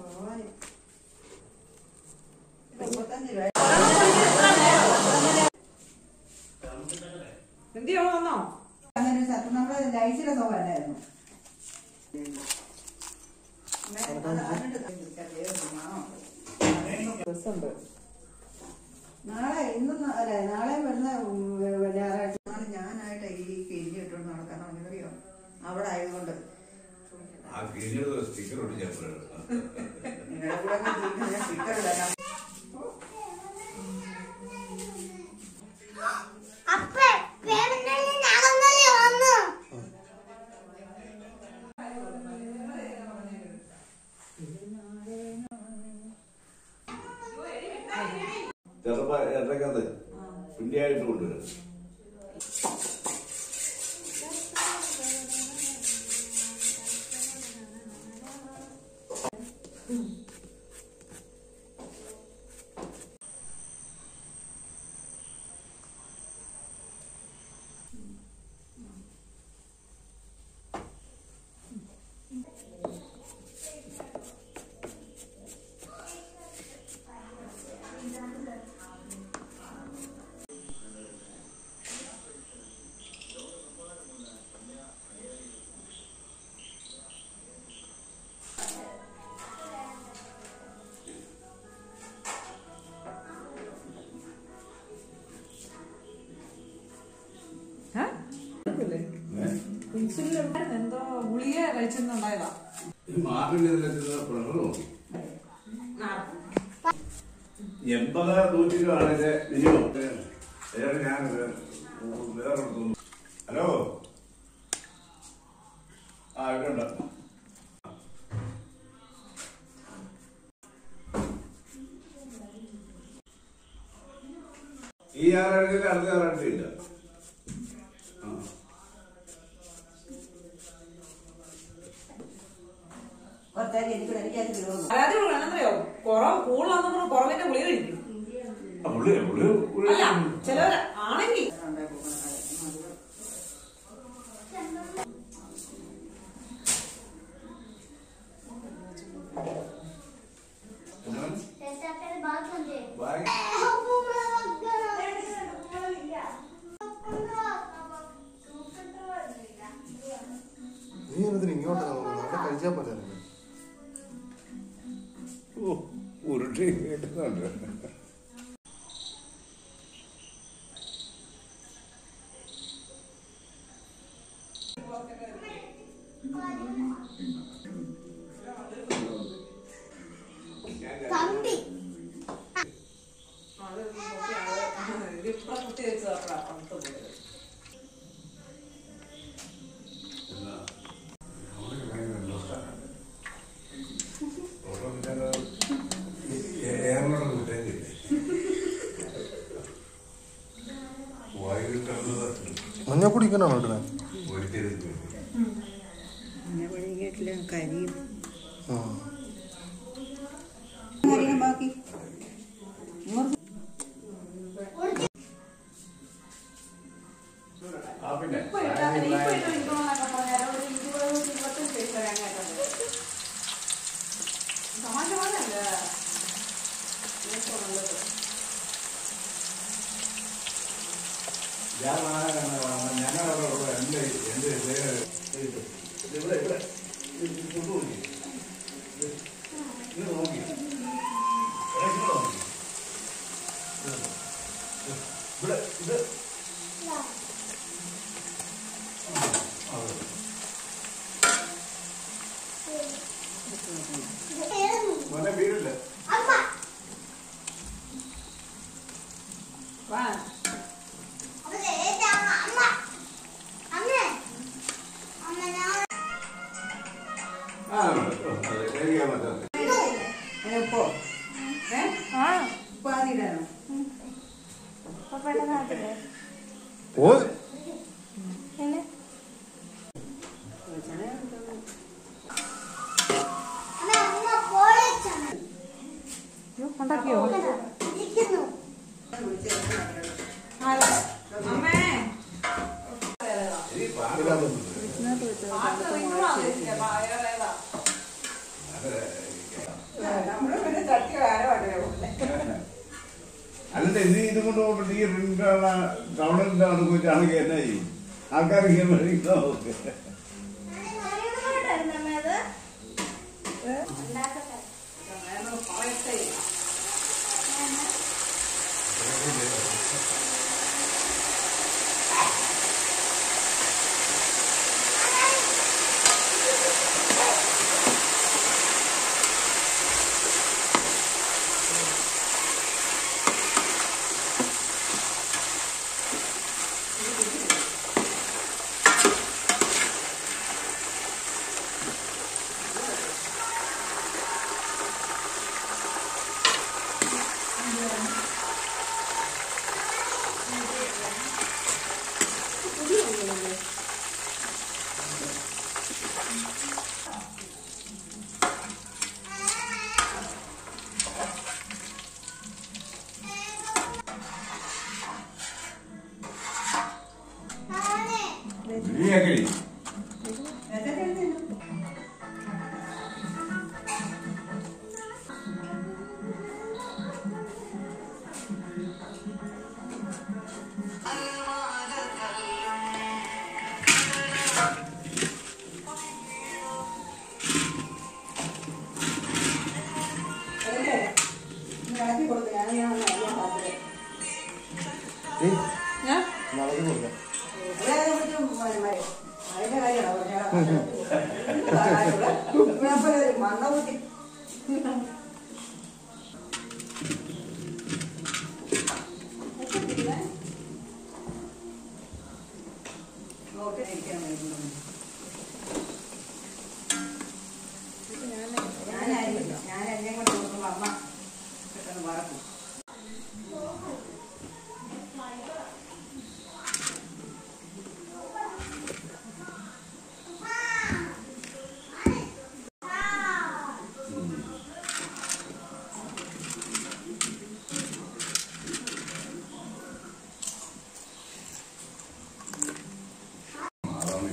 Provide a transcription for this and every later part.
ഭഗവാനെ. മുപ്പത്തഞ്ച് രൂപ. എന്ത് ചെയ്യണോ വന്നോ അങ്ങനെ ഒരു സത്യം നമ്മള് ലൈസിലെ സോപ്പല്ലായിരുന്നു രസമുണ്ട് നാളെ ഇന്നും ന- അല്ല നാളെ വരുന്ന ഉം, ഞായറാഴ്ച നാളെ ഞാനായിട്ട് ഈ കിഴിഞ്ഞ് ഇട്ടുകൊണ്ട് നടക്കണം എന്നറിയോ അവിടെ ആയതുകൊണ്ട് ആ കിഴിഞ്ഞത് സ്റ്റിക്കർ ഒട്ടിച്ചാൽ പോരാ. നിങ്ങളുടെ കൂടെ ഒക്കെ ജീവിക്കുന്ന ഞാൻ സ്റ്റിക്കർ ഇടാം അപ്പ പേരന്റിൽ നടന്നല്ലേ വന്നു ചെറുപ്പ ഇടയ്ക്കകത്ത് പിണ്ടിയായിട്ട് കൊണ്ടുവരും ഇൻസുലിൻ ഉണ്ടായിരുന്നു എന്തോ ഗുളിക കഴിച്ചെന്നുണ്ടായതാ ഈ മാർക്കിന്റെ ഇതിലെത്തുന്ന പ്രഷർ നോക്കി എൺപത് നൂറ്റി രൂപ ആണെങ്കിൽ മിനിമം വേറെ ഞാൻ വേറെ ഹലോ ആ ഇവിടെ ഉണ്ട് ഈ ഞായറാഴ്ചയിൽ അടുത്ത ഞായറാഴ്ച ഇല്ല ആ കുറച്ചേരം എനിക്ക് എനിക്കത് തീർന്നു പരാതി കൊടുക്കണം എന്നറിയോ കുറവ് കൂടുതലാന്ന് പറഞ്ഞ കുറവിന്റെ ഗുളിക കഴിക്കും ആ, പുള്ളി പുള്ളി പുള്ളി അല്ല ചിലവര് ആണെങ്കിൽ എന്താണ്? രസാക്കൽ ബാക്കി ബാഗ് നീ എന്നതിന് ഇങ്ങോട്ട് നോക്കുന്നു അവിടെ കഴിച്ചാൽ പോരായിരുന്നു ഓ ഉരുട്ടി കേട്ടുന്നുണ്ട് തമ്പി ഇതിപ്പോ കുത്തി വെച്ചതാ അപ്പുറത്ത് പോയത് എന്നാ, അവർക്ക് ഭയങ്കര ഇൻട്രസ്റ്റാണ്. ഓരോ വിധങ്ങൾ ഏ- ഏറെയുള്ള കുറ്റങ്ങളില്ലേ? വൈകിട്ടുള്ളത് മഞ്ഞപ്പൊടി ഇങ്ങനെയാണോ ഇടുന്നത് ഒരിക്കലും വീട്ടില് കരിയും ഉം. കരിയും ബാക്കി ആ പിന്നെ ഇപ്പൊ ഇട്ടാ മതി, ഇപ്പൊ ഇട്ട് ഇരിക്കണമെന്നൊക്കെ പറഞ്ഞാൽ ഒരു ഇരുപത് ഇരുപത്തഞ്ച് പൈസ തരാനായിട്ടുണ്ട് തമാശ പോലല്ല ഏറ്റവും നല്ലത് ഞാൻ ഞങ്ങളവിടെ എന്റെ എന്റെ ഇത് ഇവിടെ ഇവിടെ ഇത് കൊണ്ടുപോയി ഇത് ഇത് നോക്കി ഇവിടെ ഇത് നോക്കി ഇവിടെ ഇത് മോനെ വീടില്ല അമ്മ വാ അത് ഏതാ അമ്മ അമ്മ അമ്മ ഞാൻ ആ അതെ കഴിക്കാൻ പറ്റാതെ എപ്പോ ഏ ഇപ്പൊ ആദ്യം ഓ അമ്മ അമ്മ പോയിച്ചാണ് ഉണ്ടാക്കിയോ ഇരിക്കുന്നു അമ്മേ ഇനി പാടില്ലാതൊന്നും പാട്ട് റിങ്ങുകളാ ഉദ്ദേശിച്ചത്. പാ- ഏതാ, ഏതാ? അതെ സത്യം ആരോ അങ്ങനെ പോലെ അല്ലല്ല ഇത് ഇത് കൊണ്ട് പോകുമ്പോൾ ഈ റിങ്കാണ് ടൗണിൽ അനുഭവിച്ചാണെങ്കിൽ എന്നാ ചെയ്യും ആൾക്കാർക്ക് ഇങ്ങനെ മേടിക്കാൻ നോക്ക് പറയത്തേ ഇല്ല. ഈ ആക്കടി എത്ര എഴുതുന്നു അതല്ലേ? ഇന്ന് ഇളക്കി കൊടുക്ക്. ഞാൻ ഞാൻ ഒന്ന് അറിയാൻ പാടില്ല. ഏയ് ഞാൻ നടന്നു കൊടുക്കാം ഇവിടെ കുറിച്ച് മ- മ- അതിന്റെ കാര്യമാണോ പറഞ്ഞത്? ഇവിടെ പോലെ ഒരു മണ്ണകുത്തി. നോക്കി നിൽക്കാൻ വേണ്ടി. ഞാനായിരിക്കും ഞാൻ എന്നെ കൊണ്ട് കൊടുക്കുമ്പോൾ അമ്മ പെട്ടെന്ന് മറക്കും അതാണ്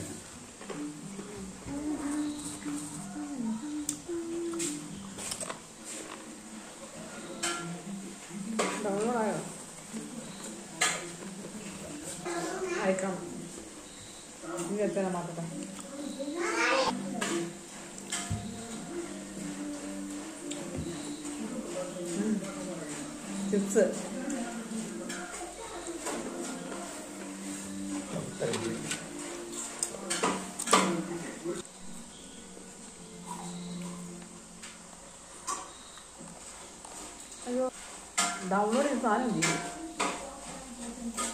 ഡൗൺലോഡായോ അയക്കാം ഇത് എത്ര മാറ്റട്ടെ ചിപ്സ് അയ്യോ ഡൗൺലോഡ് ചെയ്ത് സാധനം ചെയ്യും